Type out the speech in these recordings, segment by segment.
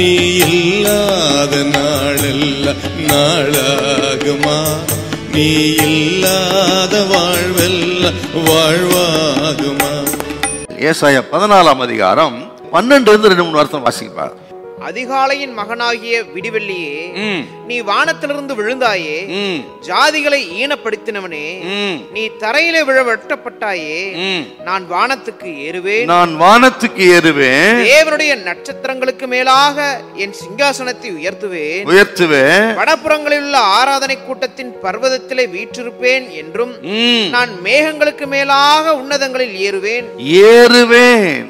நீ இல்லாத நாளெல்லாம் நாளாகுமா நீ இல்லாத வாழ்வெல்லாம் வாழ்வாகுமா ஏசாயா பதினாலாம் அதிகாரம் பன்னெண்டு இருந்து ரெண்டு மூணு வருஷம் வாசிப்பார் அதிகாலையின் மகனாகிய விடிவெள்ளியே ம், நீ வானத்திலிருந்து விழுந்தாயே ம், ஜாதிகளை ஈனப்படுத்தினவனே ம், நீ தரையிலே விழ வெட்டப்பட்டாயே ம். நான் வானத்துக்கு ஏறுவேன் நான் வானத்துக்கு ஏறுவேன் தேவனுடைய நட்சத்திரங்களுக்கு மேலாக என் சிங்காசனத்தை உயர்த்துவேன் உயர்த்துவேன் வடபுறங்களில் உள்ள ஆராதனை கூட்டத்தின் பர்வதத்திலே வீற்றிருப்பேன் என்றும் ம், நான் மேகங்களுக்கு மேலாக உன்னதங்களில் ஏறுவேன் ஏறுவேன்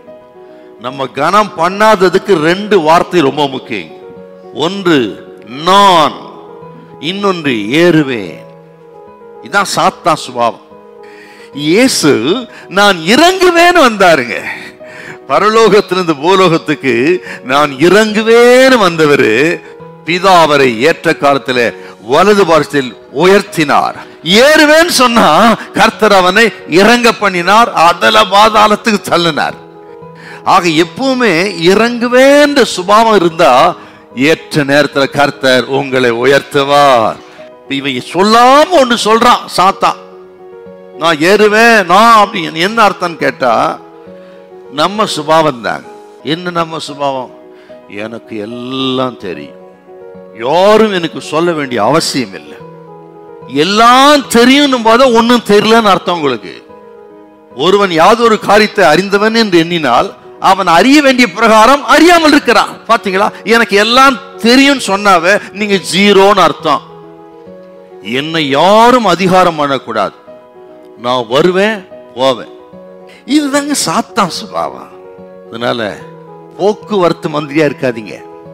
நம்ம கனம் பண்ணாததுக்கு ரெண்டு வார்த்தை ரொம்ப முக்கியம் ஒன்று நான் இன்னொன்று ஏறுவேன் இதான் சாத்தா சுபாவம் இயேசு நான் இறங்குவேன்னு வந்தாருங்க பரலோகத்திலிருந்து பூலோகத்துக்கு நான் இறங்குவேன்னு வந்தவர் பிதா அவரை ஏற்ற காலத்துல வலது பார்சத்தில் உயர்த்தினார் ஏறுவேன்னு சொன்னா கர்த்தர் அவனை இறங்க பண்ணினார் அதல பாதாளத்துக்கு தள்ளினார் ஆக எப்பவுமே இறங்குவேன்ற சுபாவம் இருந்தா ஏற்ற நேரத்துல கர்த்தர் உங்களை உயர்த்துவார் இவன் சொல்லாம ஒண்ணு சொல்றான் சாத்தா நான் ஏறுவேன் நான் அப்படி என்ன அர்த்தம் கேட்டா நம்ம சுபாவம் தாங்க என்ன நம்ம சுபாவம் எனக்கு எல்லாம் தெரியும் யாரும் எனக்கு சொல்ல வேண்டிய அவசியம் இல்லை எல்லாம் தெரியும் போது ஒன்றும் தெரியலன்னு அர்த்தம் உங்களுக்கு ஒருவன் யாதொரு காரியத்தை அறிந்தவன் என்று எண்ணினால் அவன் அறிய வேண்டிய பிரகாரம் அறியாமல் இருக்கிறான் பாத்தீங்களா எனக்கு எல்லாம் தெரியும் சொன்னாவே நீங்க ஜீரோன்னு அர்த்தம் என்னை யாரும் அதிகாரம் பண்ணக்கூடாது நான் வருவேன் போவேன் இதுதாங்க சாத்தான் சுபாவம் அதனால போக்குவரத்து மந்திரியா இருக்காதீங்க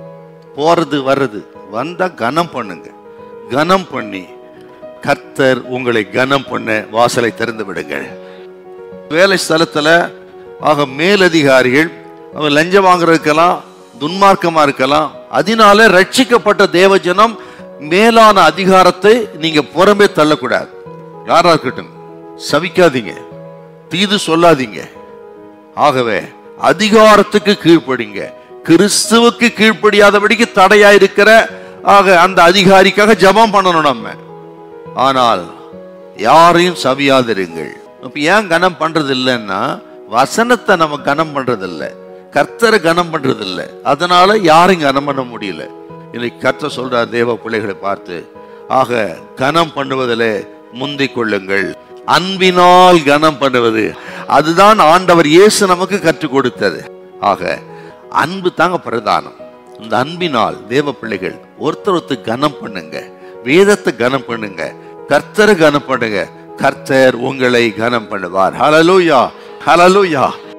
போறது வர்றது வந்தா கனம் பண்ணுங்க கனம் பண்ணி கர்த்தர் உங்களை கனம் பண்ண வாசலை திறந்து விடுங்கள் வேலை ஸ்தலத்துல ஆக மேலதிகாரிகள் அவன் லஞ்சம் வாங்குறதுக்கெல்லாம் துன்மார்க்கமா இருக்கலாம் அதனால ரட்சிக்கப்பட்ட தேவஜனம் மேலான அதிகாரத்தை நீங்க புறம்பே தள்ளக்கூடாது யாரா இருக்கட்டும் சவிக்காதீங்க தீது சொல்லாதீங்க ஆகவே அதிகாரத்துக்கு கீழ்ப்படிங்க கிறிஸ்துவுக்கு கீழ்ப்படியாதபடிக்கு தடையா இருக்கிற ஆக அந்த அதிகாரிக்காக ஜெபம் பண்ணணும் நம்ம ஆனால் யாரையும் சவியாதிருங்கள் அப்ப ஏன் கனம் பண்றது இல்லைன்னா வசனத்தை நம்ம கனம் பண்றது இல்ல கர்த்தரை கனம் பண்றது இல்ல அதனால யாரையும் கனம் பண்ண முடியல இன்னைக்கு கர்த்தர் சொல்றார் தேவ பிள்ளைகளை பார்த்து ஆக கனம் பண்ணுவதிலே முந்திக் கொள்ளுங்கள் அன்பினால் கனம் பண்ணுவது அதுதான் ஆண்டவர் இயேசு நமக்கு கற்றுக் கொடுத்தது ஆக அன்பு தாங்க பிரதானம் இந்த அன்பினால் தேவ பிள்ளைகள் ஒருத்தர் ஒருத்தர் கனம் பண்ணுங்க வேதத்தை கனம் பண்ணுங்க கர்த்தரை கனம் பண்ணுங்க கர்த்தர் உங்களை கனம் பண்ணுவார் ஹalleluya ஹalleluya